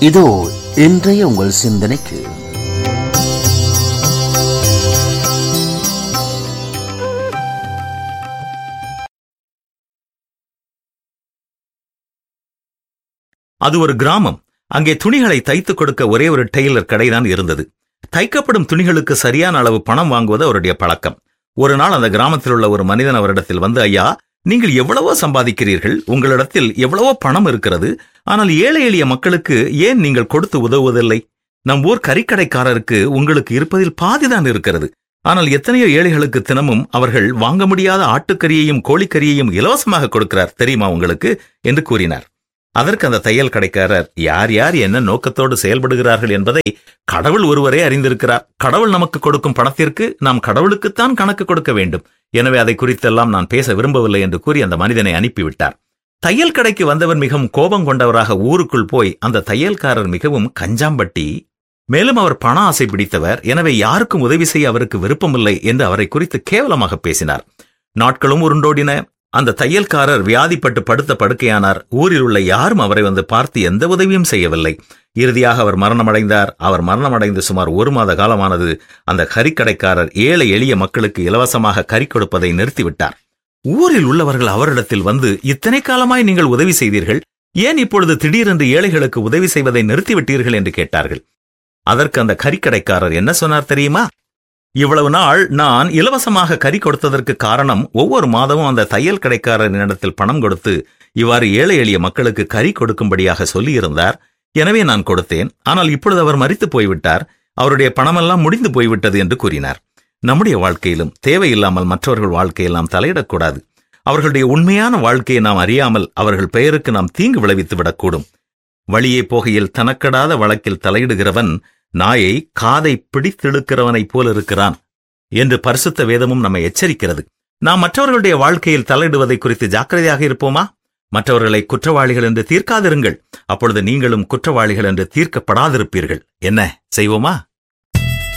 இதோ இன்றைய உங்கள் சிந்தனைக்கு அது ஒரு கிராமம் அங்கே துணிகளை தைத்துக் கொடுக்க ஒரே ஒரு டெய்லர் கடைதான் இருந்தது தைக்கப்படும் துணிகளுக்கு சரியான அளவு பணம் வாங்குவது அவருடைய பழக்கம் ஒரு நாள் அந்த கிராமத்தில் உள்ள ஒரு மனிதன் அவரிடத்தில் வந்து ஐயா நீங்கள் எவ்வளவோ சம்பாதிக்கிறீர்கள் உங்களிடத்தில் எவ்வளவோ பணம் இருக்கிறது ஆனால் ஏழை எளிய மக்களுக்கு ஏன் நீங்கள் கொடுத்து உதவுவதில்லை நம் ஊர் கறிக்கடைக்காரருக்கு உங்களுக்கு இருப்பதில் பாதிதான் இருக்கிறது ஆனால் எத்தனையோ ஏழைகளுக்கு தினமும் அவர்கள் வாங்க முடியாத ஆட்டுக்கறியையும் கோழிக்கறியையும் இலவசமாக கொடுக்கிறார் தெரியுமா உங்களுக்கு என்று கூறினார் அதற்கு அந்த தையல் கடைக்காரர் யார் யார் என்ன நோக்கத்தோடு செயல்படுகிறார்கள் என்பதை கடவுள் ஒருவரே அறிந்திருக்கிறார் கடவுள் நமக்கு கொடுக்கும் பணத்திற்கு நாம் கடவுளுக்குத்தான் கணக்கு கொடுக்க வேண்டும் எனவே அதை குறித்தெல்லாம் நான் பேச விரும்பவில்லை என்று கூறி அந்த மனிதனை அனுப்பிவிட்டார் தையல் கடைக்கு வந்தவர் மிகவும் கோபம் கொண்டவராக ஊருக்குள் போய் அந்த தையல்காரர் மிகவும் கஞ்சாம்பட்டி மேலும் அவர் பண ஆசை பிடித்தவர் எனவே யாருக்கும் உதவி செய்ய அவருக்கு விருப்பமில்லை என்று அவரை குறித்து கேவலமாக பேசினார் நாட்களும் உருண்டோடின அந்த தையல்காரர் வியாதிப்பட்டு படுத்த படுக்கையானார் ஊரில் உள்ள யாரும் அவரை வந்து பார்த்து எந்த உதவியும் செய்யவில்லை இறுதியாக அவர் மரணமடைந்தார் அவர் மரணமடைந்து சுமார் ஒரு மாத காலமானது அந்த கறிக்கடைக்காரர் ஏழை எளிய மக்களுக்கு இலவசமாக கறி கொடுப்பதை நிறுத்திவிட்டார் ஊரில் உள்ளவர்கள் அவரிடத்தில் வந்து இத்தனை காலமாய் நீங்கள் உதவி செய்தீர்கள் ஏன் இப்பொழுது திடீரென்று ஏழைகளுக்கு உதவி செய்வதை நிறுத்திவிட்டீர்கள் என்று கேட்டார்கள் அதற்கு அந்த கறிக்கடைக்காரர் என்ன சொன்னார் தெரியுமா இவ்வளவு நாள் நான் இலவசமாக கறி கொடுத்ததற்கு காரணம் ஒவ்வொரு மாதமும் அந்த தையல் கடைக்காரரினிடத்தில் பணம் கொடுத்து இவ்வாறு ஏழை எளிய மக்களுக்கு கறி கொடுக்கும்படியாக சொல்லியிருந்தார் எனவே நான் கொடுத்தேன் ஆனால் இப்பொழுது அவர் மறித்து போய்விட்டார் அவருடைய பணமெல்லாம் முடிந்து போய்விட்டது என்று கூறினார் நம்முடைய வாழ்க்கையிலும் தேவையில்லாமல் மற்றவர்கள் வாழ்க்கையெல்லாம் தலையிடக்கூடாது அவர்களுடைய உண்மையான வாழ்க்கையை நாம் அறியாமல் அவர்கள் பெயருக்கு நாம் தீங்கு விளைவித்து விடக்கூடும் வழியே போகையில் தனக்கடாத வழக்கில் தலையிடுகிறவன் நாயை காதை பிடித்திழுக்கிறவனைப் போல் இருக்கிறான் என்று பரிசுத்த வேதமும் நம்மை எச்சரிக்கிறது நாம் மற்றவர்களுடைய வாழ்க்கையில் தலையிடுவதை குறித்து ஜாக்கிரதையாக இருப்போமா மற்றவர்களை குற்றவாளிகள் என்று தீர்க்காதிருங்கள் அப்பொழுது நீங்களும் குற்றவாளிகள் என்று தீர்க்கப்படாதிருப்பீர்கள் என்ன செய்வோமா